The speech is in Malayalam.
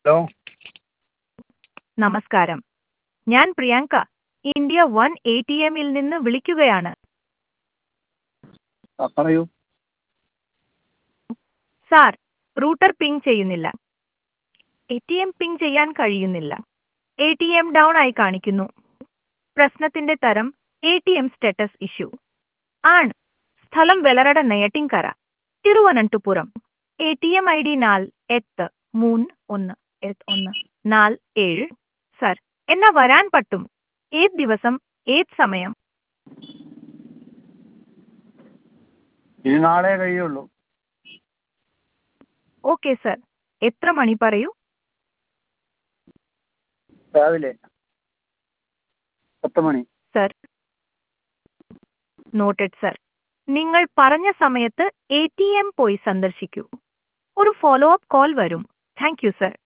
ഹലോ നമസ്കാരം ഞാൻ Priyanka India one A T എമ്മിൽ നിന്ന് വിളിക്കുകയാണ് ആ പറയൂ സാർ റൂട്ടർ പിങ് ചെയ്യുന്നില്ല എ ടി എം പിങ് ചെയ്യാൻ കഴിയുന്നില്ല എ ടി എം ഡൗൺ ആയി കാണിക്കുന്നു പ്രശ്നത്തിന്റെ തരം A T M status issue ആണ് സ്ഥലം Vellarada Neyyattinkara Thiruvananthapuram A T M I D നാൽ എട്ട് മൂന്ന് ഒന്ന് എട്ട് ഒന്ന് നാല് ഏഴ് സർ എന്നാ വരാൻ പറ്റും ഏത് ദിവസം ഏത് സമയം ഇനി നാളെ കഴിയുള്ളൂ ഓക്കെ സർ എത്ര മണി പറയൂ രാവിലെ പത്ത് മണി സർ നോട്ടഡ് സർ നിങ്ങൾ പറഞ്ഞ സമയത്ത് എ ടി എം പോയി സന്ദർശിക്കൂ ഒരു ഫോളോ അപ്പ് കോൾ വരും താങ്ക് യു സർ